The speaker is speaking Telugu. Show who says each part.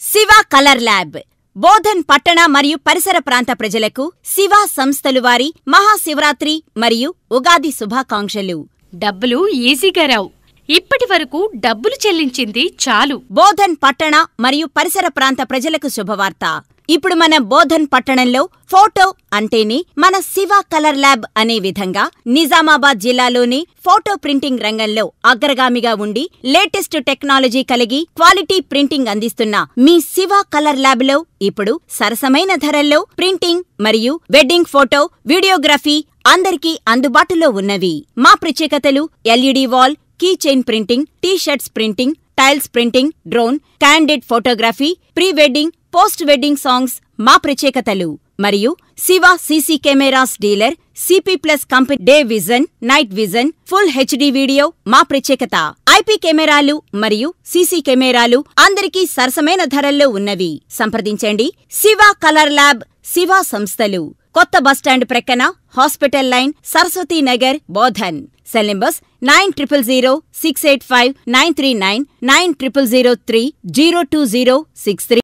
Speaker 1: శివ కలర్ ల్యాబ్ బోధన్ పట్టణ మరియు పరిసర ప్రాంత ప్రజలకు శివ సంస్థలు వారి మహాశివరాత్రి మరియు ఉగాది శుభాకాంక్షలు
Speaker 2: డబ్బులు ఈజీగా రావు ఇప్పటి వరకు డబ్బులు చెల్లించింది చాలు
Speaker 1: బోధన్ పట్టణ మరియు పరిసర ప్రాంత ప్రజలకు శుభవార్త ఇప్పుడు మన బోధన్ పట్టణంలో ఫోటో అంటేనే మన శివ కలర్ ల్యాబ్ అనే విధంగా నిజామాబాద్ జిల్లాలోని ఫోటో ప్రింటింగ్ రంగంలో అగ్రగామిగా ఉండి లేటెస్ట్ టెక్నాలజీ కలిగి క్వాలిటీ ప్రింటింగ్ అందిస్తున్న మీ శివ కలర్ ల్యాబ్ లో ఇప్పుడు సరసమైన ధరల్లో ప్రింటింగ్ మరియు వెడ్డింగ్ ఫోటో వీడియోగ్రఫీ అందరికీ అందుబాటులో ఉన్నవి మా ప్రత్యేకతలు LED wall key chain printing T shirts printing tiles printing drone candid photography pre wedding post wedding songs మా ప్రత్యేకతలు మరియు Shiva CC cameras dealer CP plus company day vision night vision full HD video మా ప్రత్యేకత ఐపీ కెమెరాలు మరియు సీసీ కెమెరాలు అందరికీ సరసమైన ధరల్లో ఉన్నవి సంప్రదించండి శివ కలర్ ల్యాబ్ శివ సంస్థలు కొత్త బస్టాండ్ ప్రక్కన hospital line Saraswati Nagar Bodhan cell numbers nine triple zero six eight five nine three nine nine triple zero three zero two zero six three